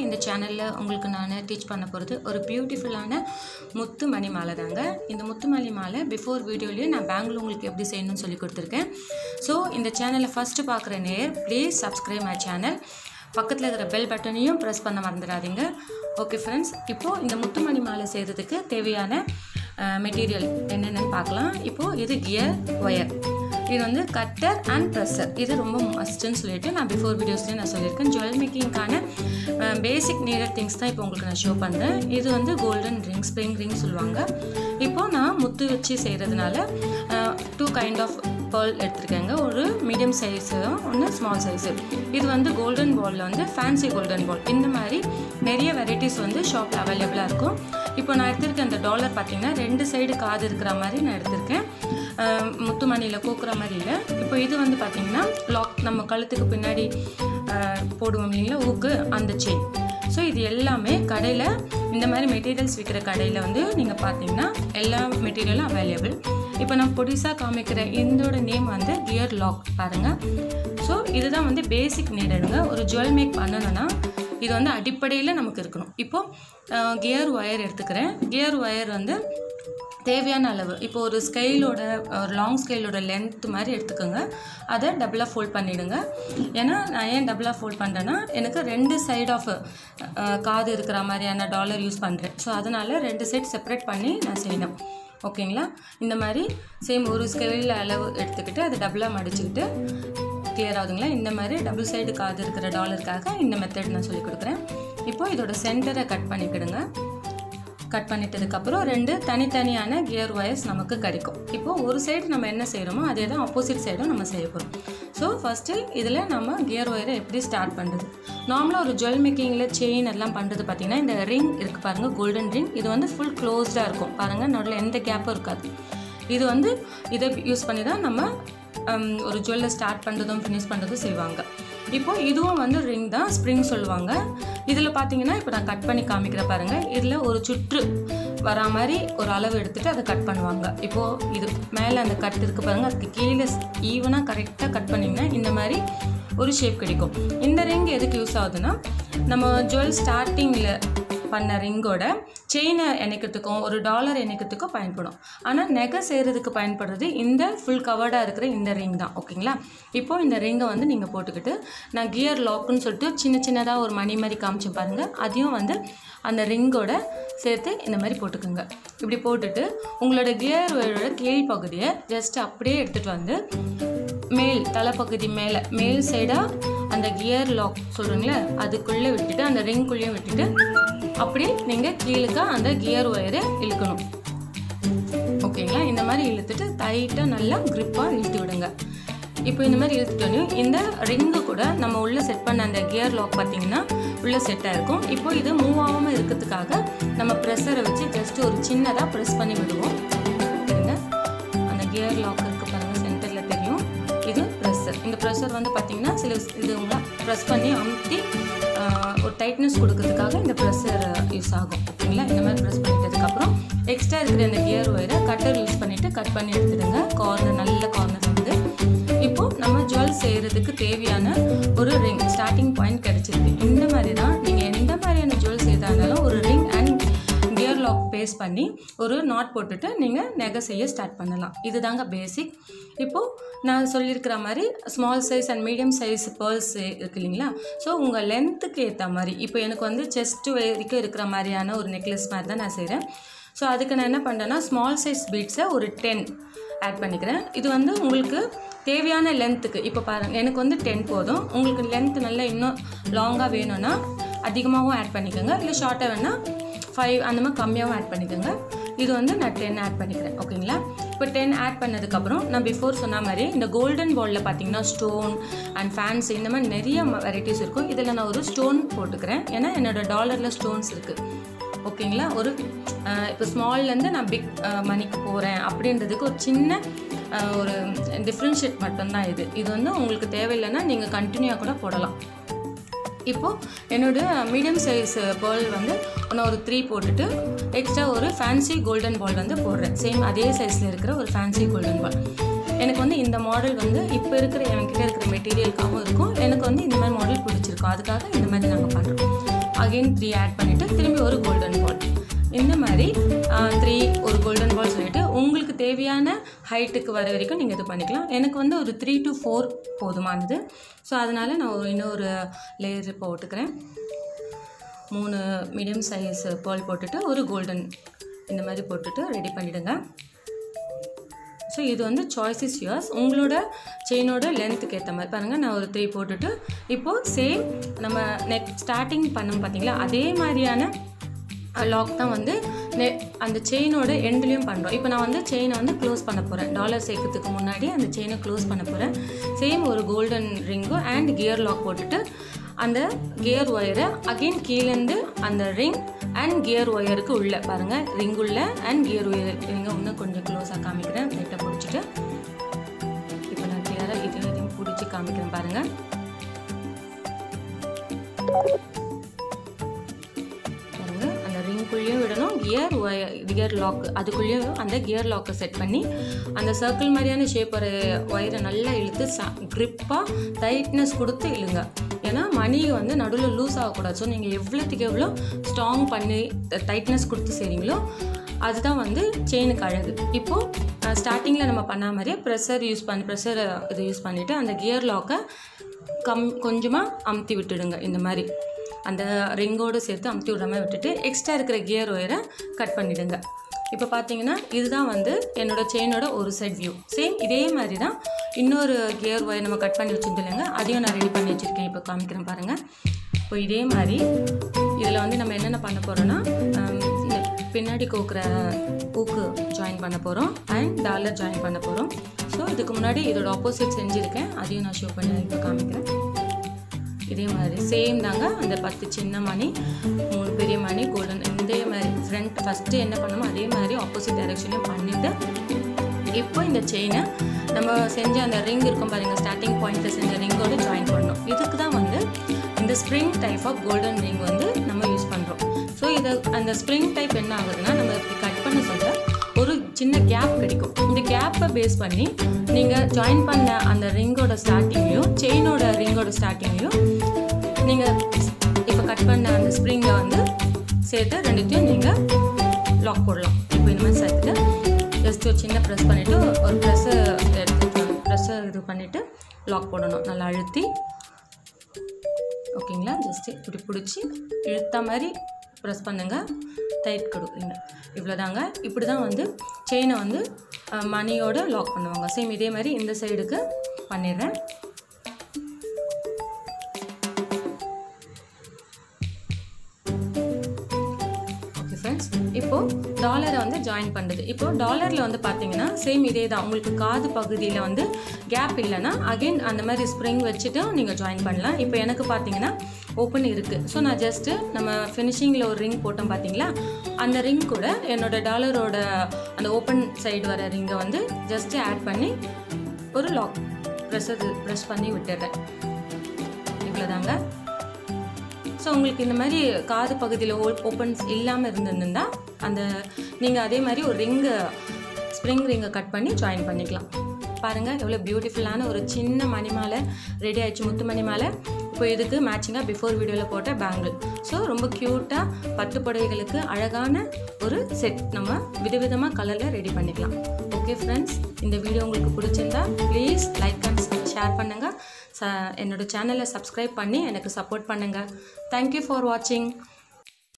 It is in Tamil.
இந்த சேனலில் உங்களுக்கு நான் டீச் பண்ண போகிறது ஒரு பியூட்டிஃபுல்லான முத்து மணி மாலை தாங்க இந்த முத்து மணி மாலை பிஃபோர் வீடியோலேயே நான் பேங்கில் உங்களுக்கு எப்படி செய்யணும்னு சொல்லி கொடுத்துருக்கேன் ஸோ இந்த சேனலை ஃபஸ்ட்டு பார்க்குற நேர் ப்ளீஸ் சப்ஸ்கிரைப் மை சேனல் பக்கத்தில் இருக்கிற பெல் பட்டனையும் ப்ரெஸ் பண்ண மறந்துடாதீங்க ஓகே ஃப்ரெண்ட்ஸ் இப்போது இந்த முத்துமணி மாலை செய்கிறதுக்கு தேவையான மெட்டீரியல் என்னென்னு பார்க்கலாம் இப்போது இது கியர் ஒயர் இது வந்து கட்டர் அண்ட் ப்ரெஷர் இது ரொம்ப மஸ்ட்டுன்னு சொல்லிட்டு நான் பிஃபோர் வீடியோஸ்லேயே நான் சொல்லியிருக்கேன் ஜுவல் மேக்கிங்க்கான பேசிக் நீடட் திங்ஸ் தான் இப்போ உங்களுக்கு நான் ஷோ பண்ணுறேன் இது வந்து கோல்டன் ரிங் ஸ்ப்ரிங் ரிங் சொல்லுவாங்க இப்போது நான் முத்து வச்சு செய்கிறதுனால டூ கைண்ட் ஆஃப் பேர்ல் எடுத்திருக்கேங்க ஒரு மீடியம் சைஸு ஒன்று ஸ்மால் சைஸு இது வந்து கோல்டன் பாலில் வந்து ஃபேன்சி கோல்டன் பால் இந்த மாதிரி நிறைய வெரைட்டிஸ் வந்து ஷாப்பில் அவைலபிளாக இருக்கும் இப்போ நான் எடுத்திருக்க அந்த டாலர் பார்த்தீங்கன்னா ரெண்டு சைடு காது இருக்கிற மாதிரி நான் எடுத்திருக்கேன் முத்துமணியில் கோக்குற மாதிரி இல்லை இப்போ இது வந்து பார்த்திங்கன்னா லாக் நம்ம கழுத்துக்கு பின்னாடி போடுவோம் இல்லைங்களா ஊக்கு அந்த செயின் ஸோ இது எல்லாமே கடையில் இந்த மாதிரி மெட்டீரியல்ஸ் விற்கிற கடையில் வந்து நீங்கள் பார்த்தீங்கன்னா எல்லா மெட்டீரியலும் அவைலபிள் இப்போ நான் பொடிசாக காமிக்கிற இதோட நேம் வந்து கியர் லாக் பாருங்கள் ஸோ இதுதான் வந்து பேசிக் நீடடுங்க ஒரு ஜுவல் மேக் பண்ணணும்னா இது வந்து அடிப்படையில் நமக்கு இருக்கணும் இப்போது கியர் ஒயர் எடுத்துக்கிறேன் கியர் ஒயர் வந்து தேவையான அளவு இப்போ ஒரு ஸ்கெயிலோட ஒரு லாங் ஸ்கெயிலோட லென்த் மாதிரி எடுத்துக்கோங்க அதை டபுளாக ஃபோல்ட் பண்ணிவிடுங்க ஏன்னா நான் ஏன் டபுளாக ஃபோல்ட் பண்ணுறேன்னா எனக்கு ரெண்டு சைட் ஆஃப் காது இருக்கிற மாதிரியான டாலர் யூஸ் பண்ணுறேன் ஸோ அதனால் ரெண்டு சைட் செப்பரேட் பண்ணி நான் செய்யணும் ஓகேங்களா இந்த மாதிரி சேம் ஒரு ஸ்கெயில் அளவு எடுத்துக்கிட்டு அதை டபுளாக மடிச்சுக்கிட்டு கிளியர் ஆகுதுங்களா இந்த மாதிரி டபுள் சைடு காது இருக்கிற டாலருக்காக இந்த மெத்தட் நான் சொல்லி கொடுக்குறேன் இப்போது இதோட சென்டரை கட் பண்ணிக்கிடுங்க கட் பண்ணிட்டதுக்கப்புறம் ரெண்டு தனித்தனியான கியர் ஒயர்ஸ் நமக்கு கிடைக்கும் இப்போது ஒரு சைடு நம்ம என்ன செய்கிறோமோ அதே தான் ஆப்போசிட் சைடும் நம்ம செய்ய போகிறோம் ஸோ ஃபஸ்ட்டு இதில் நம்ம கியர் ஒயரை எப்படி ஸ்டார்ட் பண்ணுறது நார்மலாக ஒரு ஜுவல் மேக்கிங்கில் செயின் எல்லாம் பண்ணுறது பார்த்திங்கன்னா இந்த ரிங் இருக்குது பாருங்கள் கோல்டன் ரிங் இது வந்து ஃபுல் க்ளோஸ்டாக இருக்கும் பாருங்கள் நடுவில் எந்த கேப்பும் இருக்காது இது வந்து இதை யூஸ் பண்ணி தான் நம்ம ஒரு ஜுவல்லை ஸ்டார்ட் பண்ணுறதும் ஃபினிஷ் பண்ணுறதும் செய்வாங்க இப்போ இதுவும் வந்து ரிங் தான் ஸ்ப்ரிங் சொல்லுவாங்க இதில் பார்த்தீங்கன்னா இப்போ நான் கட் பண்ணி காமிக்கிற பாருங்கள் இதில் ஒரு சுற்று வரா மாதிரி ஒரு அளவு எடுத்துகிட்டு அதை கட் பண்ணுவாங்க இப்போது இது மேலே அந்த கட் இருக்குது பாருங்கள் அதுக்கு கீழே ஈவனாக கரெக்டாக கட் பண்ணிங்கன்னா இந்த மாதிரி ஒரு ஷேப் கிடைக்கும் இந்த ரிங் எதுக்கு யூஸ் ஆகுதுன்னா நம்ம ஜுவல் ஸ்டார்டிங்கில் பண்ண ரிங்கோட செயினை இணைக்கிறதுக்கும் ஒரு டாலர் இணைக்கிறதுக்கும் பயன்படும் ஆனால் நெகை செய்கிறதுக்கு பயன்படுறது இந்த ஃபுல் கவர்டாக இருக்கிற இந்த ரிங் தான் ஓகேங்களா இப்போது இந்த ரிங்கை வந்து நீங்கள் போட்டுக்கிட்டு நான் கியர் லாக்குன்னு சொல்லிட்டு சின்ன சின்னதாக ஒரு மணி மாதிரி காமிச்சு பாருங்கள் அதையும் வந்து அந்த ரிங்கோட சேர்த்து இந்த மாதிரி போட்டுக்கோங்க இப்படி போட்டுட்டு உங்களோட கியர் ஒயரோட கீழ் பகுதியை ஜஸ்ட் அப்படியே எடுத்துகிட்டு வந்து மேல் தலைப்பகுதி மேலே மேல் சைடாக அந்த கியர் லாக் சொல்கிறீங்களே அதுக்குள்ளே விட்டுட்டு அந்த ரிங்குள்ளேயும் விட்டுட்டு அப்படியே நீங்கள் கீழுக்கா அந்த கியர் ஒயரை இழுக்கணும் ஓகேங்களா இந்த மாதிரி இழுத்துட்டு டைட்டாக நல்லா க்ரிப்பாக இழுத்து விடுங்க இப்போ இந்த மாதிரி இழுத்துட்டோன்னே இந்த ரிங்கு கூட நம்ம உள்ளே செட் பண்ண அந்த கியர் லாக் பார்த்தீங்கன்னா உள்ளே செட்டாக இருக்கும் இப்போ இது மூவ் ஆகாமல் இருக்கிறதுக்காக நம்ம ப்ரெஷரை வச்சு ஜஸ்ட் ஒரு சின்னதாக ப்ரெஸ் பண்ணி விடுவோம் அந்த கியர் லாக் இருக்குது பாருங்கள் சென்டரில் தெரியும் இது ப்ரெஷர் இந்த ப்ரெஷர் வந்து பார்த்திங்கன்னா சில இது ப்ரெஸ் பண்ணி அமுத்தி ஒரு டைட்னஸ் கொடுக்கறதுக்காக இந்த ப்ரெஷர் யூஸ் ஆகும் ஓகேங்களா இந்த மாதிரி ப்ரெஸ் பண்ணிட்டதுக்கப்புறம் எக்ஸ்ட்ரா இருக்கிற இந்த கியர் ஒயரை கட்டர் யூஸ் பண்ணிவிட்டு கட் பண்ணி எடுத்துடுங்க கார்னர் நல்ல கார்னர் வந்து இப்போது நம்ம ஜுவல் செய்கிறதுக்கு தேவையான ஒரு ரிங் ஸ்டார்டிங் பாயிண்ட் கிடச்சிருக்கு இந்த மாதிரி தான் நீங்கள் எந்த மாதிரியான ஜுவல் செய்தா இருந்தாலும் ஒரு ring and gear lock base பண்ணி ஒரு நாட் போட்டுட்டு நீங்கள் நெகை செய்ய ஸ்டார்ட் பண்ணலாம் இதுதாங்க பேசிக் இப்போது நான் சொல்லியிருக்கிற மாதிரி small size and medium size pearls இருக்கு இல்லைங்களா ஸோ உங்கள் லென்த்துக்கு ஏற்ற மாதிரி இப்போ எனக்கு வந்து செஸ்ட்டு வரைக்கும் இருக்கிற மாதிரியான ஒரு நெக்லஸ் மாதிரி தான் நான் செய்கிறேன் ஸோ அதுக்கு நான் என்ன பண்ணுறேன்னா ஸ்மால் சைஸ் பீட்ஸை ஒரு டென் ஆட் பண்ணிக்கிறேன் இது வந்து உங்களுக்கு தேவையான லென்த்துக்கு இப்போ பாருங்கள் எனக்கு வந்து டென் போதும் உங்களுக்கு லென்த் நல்லா இன்னும் லாங்காக வேணும்னா அதிகமாகவும் ஆட் பண்ணிக்கோங்க இல்லை ஷார்ட்டாக வேணால் ஃபைவ் அந்த மாதிரி கம்மியாகவும் ஆட் பண்ணிக்கோங்க இது வந்து நான் டென் ஆட் பண்ணிக்கிறேன் ஓகேங்களா இப்போ டென் ஆட் பண்ணதுக்கப்புறம் நான் பிஃபோர் சொன்ன மாதிரி இந்த கோல்டன் பாலில் பார்த்தீங்கன்னா ஸ்டோன் அண்ட் ஃபேன்ஸ் இந்த மாதிரி நிறைய வெரைட்டிஸ் இருக்கும் இதில் நான் ஒரு ஸ்டோன் போட்டுக்கிறேன் ஏன்னா என்னோடய டாலரில் ஸ்டோன்ஸ் இருக்குது ஓகேங்களா ஒரு இப்போ ஸ்மால்லேருந்து நான் பிக் மணிக்கு போகிறேன் அப்படின்றதுக்கு ஒரு சின்ன ஒரு டிஃப்ரென்ஷியேட் மட்டும்தான் இது இது வந்து உங்களுக்கு தேவையில்லைன்னா நீங்கள் கண்டினியூவாக கூட போடலாம் இப்போது என்னோட மீடியம் சைஸ் பால் வந்து நான் ஒரு த்ரீ போட்டுட்டு எக்ஸ்ட்ரா ஒரு ஃபேன்சி கோல்டன் பால் வந்து போடுறேன் சேம் அதே சைஸில் இருக்கிற ஒரு ஃபேன்சி கோல்டன் பால் எனக்கு வந்து இந்த மாடல் வந்து இப்போ இருக்கிற என்கிட்ட இருக்கிற மெட்டீரியலுக்காகவும் இருக்கும் எனக்கு வந்து இந்த மாதிரி மாடல் பிடிச்சிருக்கும் அதுக்காக இந்த மாதிரி நாங்கள் பண்ணுறோம் அகெயின் த்ரீ ஆட் பண்ணிவிட்டு திரும்பி ஒரு கோல்டன் பால் இந்த மாதிரி த்ரீ ஒரு கோல்டன் பால் சொல்லிட்டு உங்களுக்கு தேவையான ஹைட்டுக்கு வர வரைக்கும் நீங்கள் இது பண்ணிக்கலாம் எனக்கு வந்து ஒரு த்ரீ டு ஃபோர் போதுமானது ஸோ அதனால் நான் ஒரு இன்னொரு லேயர் போட்டுக்கிறேன் மூணு மீடியம் சைஸ் பேர்ல் போட்டுட்டு ஒரு கோல்டன் இந்த மாதிரி போட்டுட்டு ரெடி பண்ணிவிடுங்க ஸோ இது வந்து சாய்ஸ் இஸ் yours உங்களோட செயினோட லென்த்துக்கு ஏற்ற மாதிரி பாருங்கள் நான் ஒரு த்ரீ போட்டுட்டு இப்போது சேம் நம்ம நெக் ஸ்டார்டிங் பண்ணோம் பார்த்தீங்களா அதே மாதிரியான லாக் தான் வந்து நெ அந்த செயினோட எண்ட்லேயும் பண்ணுறோம் இப்போ நான் வந்து செயினை வந்து க்ளோஸ் பண்ண போகிறேன் டாலர் சேர்க்கறதுக்கு முன்னாடி அந்த செயினை க்ளோஸ் பண்ண போகிறேன் சேம் ஒரு கோல்டன் ரிங்கும் அண்ட் கியர் லாக் போட்டுட்டு அந்த கியர் ஒயரை அகெயின் கீழேருந்து அந்த ரிங் அண்ட் கியர் ஒயருக்கு உள்ளே பாருங்கள் ரிங் உள்ள அண்ட் கியர் ஒயர் ரிங்கை இன்னும் கொஞ்சம் க்ளோஸாக காமிக்கிறேன் லைட்டாக பிடிச்சிட்டு இப்போ நான் கிளியராக இது இதையும் பிடிச்சி காமிக்கிறேன் பாருங்கள் பாருங்க அந்த ரிங்குள்ளேயும் விடணும் கியர் ஒயர் கியர் லாக் அதுக்குள்ளேயும் அந்த கியர் லாக்கை செட் பண்ணி அந்த சர்க்கிள் மாதிரியான ஷேப் வர ஒயரை நல்லா இழுத்து க்ரிப்பாக டைட்னஸ் கொடுத்து இழுங்க ஏன்னா மணி வந்து நடுவில் லூஸ் ஆகக்கூடாது ஸோ நீங்கள் எவ்வளோத்துக்கு எவ்வளோ ஸ்ட்ராங் பண்ணி டைட்னஸ் கொடுத்து செய்கிறீங்களோ அதுதான் வந்து செயினுக்கு அழகு இப்போது ஸ்டார்டிங்கில் நம்ம பண்ண மாதிரியே ப்ரெஷர் யூஸ் பண்ணி ப்ரெஷர் இது யூஸ் பண்ணிவிட்டு அந்த கியர் லாக்கை கம் கொஞ்சமாக அமுத்தி விட்டுடுங்க இந்த மாதிரி அந்த ரிங்கோடு சேர்த்து அமுத்தி விடாம விட்டுட்டு எக்ஸ்ட்ரா இருக்கிற கியர் ஒயரை கட் பண்ணிவிடுங்க இப்போ பார்த்தீங்கன்னா இதுதான் வந்து என்னோட செயினோட ஒரு சைட் வியூ சேம் இதே மாதிரி தான் இன்னொரு கியர் ஒயர் நம்ம கட் பண்ணி வச்சுருந்தோம் இல்லைங்க அதையும் நான் ரெடி பண்ணி வச்சுருக்கேன் இப்போ காமிக்கிறேன் பாருங்கள் இப்போ இதே மாதிரி இதில் வந்து நம்ம என்னென்ன பண்ண போகிறோன்னா இந்த பின்னாடி கோக்குற ஊக்கு ஜாயின் பண்ண போகிறோம் அண்ட் டாலர் ஜாயின் பண்ண போகிறோம் ஸோ இதுக்கு முன்னாடி இதோட ஆப்போசிட் செஞ்சுருக்கேன் அதையும் நான் ஷோ பண்ணி இப்போ காமிக்கிறேன் இதே மாதிரி சேம் தாங்க அந்த பத்து சின்ன மணி மூணு பெரிய மணி கோல்டன் இதே மாதிரி ஃப்ரண்ட் ஃபஸ்ட்டு என்ன பண்ணணுமோ அதே மாதிரி ஆப்போசிட் டைரெக்ஷனையும் பண்ணிவிட்டு இப்போ இந்த செயினை நம்ம செஞ்ச அந்த ரிங் இருக்கும் பாருங்க ஸ்டார்டிங் பாயிண்ட்டில் செஞ்ச ரிங்கோட ஜாயின் பண்ணணும் இதுக்கு தான் வந்து இந்த spring type of golden ring வந்து நம்ம யூஸ் பண்ணுறோம் ஸோ இதை அந்த ஸ்ப்ரிங் டைப் என்ன ஆகுதுன்னா நம்ம இப்படி கட் பண்ண சொல்ல ஒரு சின்ன கேப் கிடைக்கும் இந்த கேப்பை பேஸ் பண்ணி நீங்கள் ஜாயின் பண்ண அந்த ரிங்கோட ஸ்டார்டிங்லையும் செயினோட ரிங்கோட ஸ்டார்டிங்லையும் நீங்கள் இப்போ கட் பண்ண அந்த ஸ்ப்ரிங்கை வந்து சேர்த்து ரெண்டுத்தையும் நீங்கள் லாக் போடலாம் இப்போ இந்த மாதிரி சேர்த்துட்டு ஜஸ்ட் ஒரு சின்ன ப்ரெஸ் பண்ணிவிட்டு ஒரு ப்ரெஸ்ஸை எடுத்து ப்ரெஸ்ஸை இது பண்ணிவிட்டு லாக் போடணும் நல்லா அழுத்தி ஓகேங்களா ஜஸ்ட்டு இப்படி பிடிச்சி இழுத்த மாதிரி ப்ரெஸ் பண்ணுங்கள் டைட் கொடுக்குறீங்க இவ்வளோதாங்க இப்படி தான் வந்து செயினை வந்து மணியோட லாக் பண்ணுவாங்க சேம் இதே மாதிரி இந்த சைடுக்கு பண்ணிடுறேன் ஓகே ஃப்ரெண்ட்ஸ் இப்போது டாலரை வந்து ஜாயின் பண்ணுறது இப்போது டாலரில் வந்து பார்த்தீங்கன்னா சேம் இதே தான் உங்களுக்கு காது பகுதியில் வந்து கேப் இல்லைன்னா அகைன் அந்த மாதிரி ஸ்ப்ரிங் வச்சுட்டு நீங்கள் ஜாயின் பண்ணலாம் இப்போ எனக்கு பார்த்தீங்கன்னா ஓப்பன் இருக்குது ஸோ நான் ஜஸ்ட்டு நம்ம ஃபினிஷிங்கில் ஒரு ரிங் போட்டோம் பார்த்தீங்களா அந்த ரிங் கூட என்னோட டாலரோட அந்த ஓப்பன் சைடு வர ரிங்கை வந்து ஜஸ்ட்டு ஆட் பண்ணி ஒரு லாக் ப்ரெஸ் ப்ரெஸ் பண்ணி விட்டுடுறேன் இவ்வளோதாங்க ஸோ உங்களுக்கு இந்த மாதிரி காது பகுதியில் ஓ ஓப்பன்ஸ் இல்லாமல் இருந்திருந்தா அந்த நீங்கள் அதே மாதிரி ஒரு ரிங்கு ஸ்ப்ரிங் ரிங்கை கட் பண்ணி ஜாயின் பண்ணிக்கலாம் பாருங்கள் எவ்வளோ பியூட்டிஃபுல்லான ஒரு சின்ன மணி மாலை ரெடி ஆயிடுச்சு முத்து மணி மாலை இப்போ இதுக்கு மேட்சிங்காக பிஃபோர் வீடியோவில் போட்ட பேங்கிள் ஸோ ரொம்ப க்யூட்டாக பட்டு புடவைகளுக்கு அழகான ஒரு செட் நம்ம விதவிதமாக கலரில் ரெடி பண்ணிக்கலாம் ஓகே ஃப்ரெண்ட்ஸ் இந்த வீடியோ உங்களுக்கு பிடிச்சிருந்தா ப்ளீஸ் லைக் அண்ட் ஷேர் பண்ணுங்கள் ச என்னோட சேனலை சப்ஸ்கிரைப் பண்ணி எனக்கு சப்போர்ட் பண்ணுங்கள் தேங்க்யூ ஃபார் வாட்சிங்